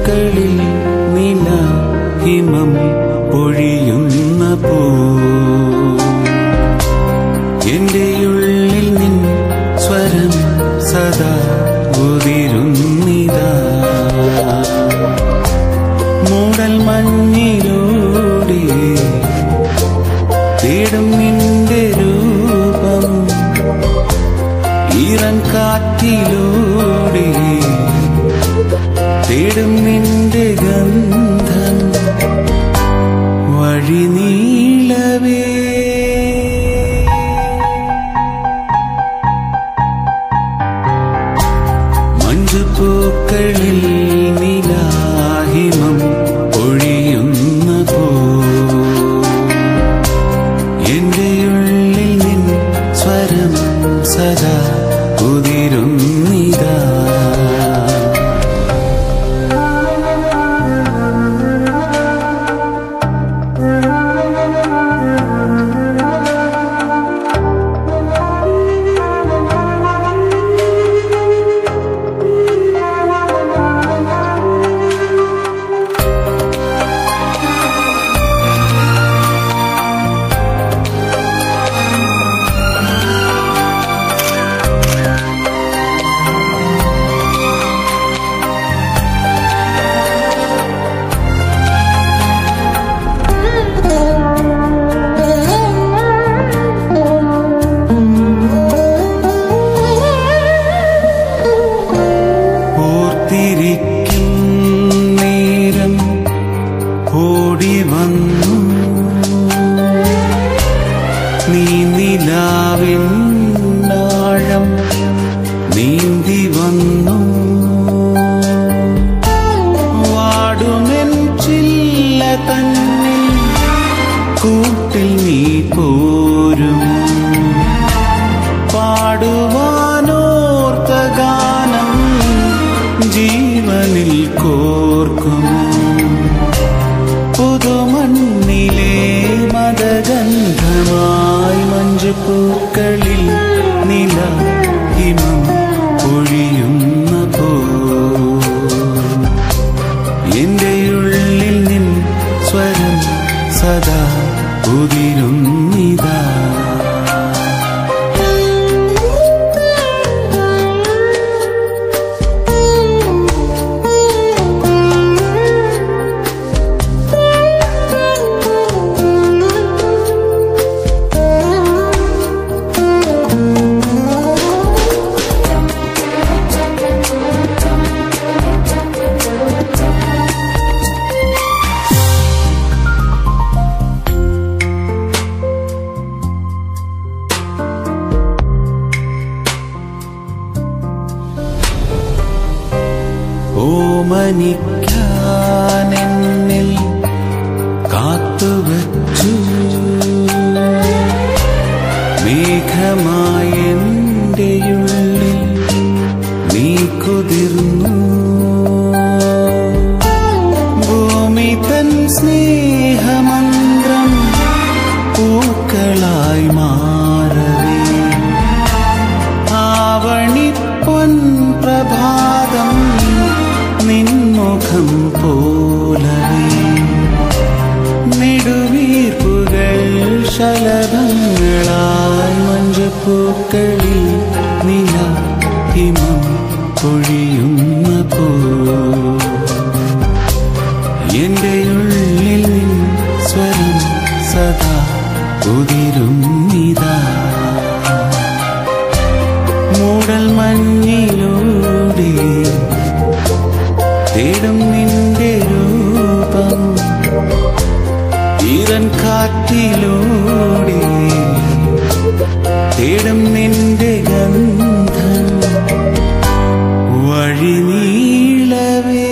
മഞ്ചുപൂക്കളിൽ നില ഹിമം പൊഴിയുന്ന പൂ എന്റെ ഉള്ളിൽ നിൻ സ്വരം സദാ ഉതിരുന്നിതാ മൂടൽ മഞ്ഞിലൂടെ തേടും നിന്റെ രൂപം ഈറൻ കാറ്റിലൂടെ തേടും നിന്റെ ഗന്ധം വഴി നീളവേ മഞ്ചുപൂക്കളിൽ നിലാഹിമം ഒഴിയുന്ന പോ എന്റെ ഉള്ളിൽ നിൻ സ്വരം സദാ ഉതിരുന്നിതാ ഓർത്തിരിക്കും നേരം ഓടി വന്നു നീ നിലാവിൻ ആഴം നീന്തി വന്നു വാടുമെൻ ചില്ല തന്നിൽ കൂട്ടിൽ നീ പോരും പാടുവാനോർത്ത ഗാനം ജീവനിൽ കോർക്കുമോ പുതുമണ്ണിലെ മതഗന്ധമായി മഞ്ചുപൂക്കളിൽ നില ഹിമം പൊഴിയുന്ന പോ എന്റെ ഉള്ളിൽ നിൻ സ്വരം സദാ ഉതിരുന്നിതാ ഓമനിക്കാനെന്നിൽ കാത്തുവച്ചു മേഘമായ എന്റെയുള്ളിൽ നീ കുതിർന്നു ഭൂമി തൻ സ്നേഹമന്ത്രം പൂക്കളായി മാറവേ ആവണിപ്പൊൻ പ്രഭാതം നിൻമുഖം പോലവേ നെടുവീർപ്പുകൾ ശലഭങ്ങളായി മഞ്ചപ്പൂക്കളിൽ നില ഹിമം പൊഴിയുന്ന പോ എന്റെ ഉള്ളിൽ നിൻ സ്വരം സദാ ഉതിരുന്നിതാ മൂടൽ മഞ്ഞിലൂടെ തേടും നിന്റെ രൂപം ഈറൻ കാറ്റിലൂടെ തേടും നിന്റെ ഗന്ധം വഴി നീളവേ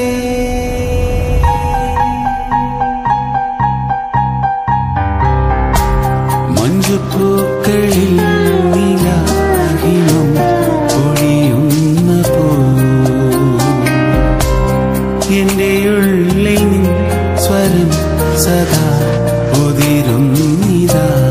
മഞ്ചുപൂക്കളിൽ നീലാഹിമം പൊഴിയുന്ന പോ എന്റെ ഉള്ളിൽ നിൻ സ്വരം സദാ ഉതിരുന്നിതാ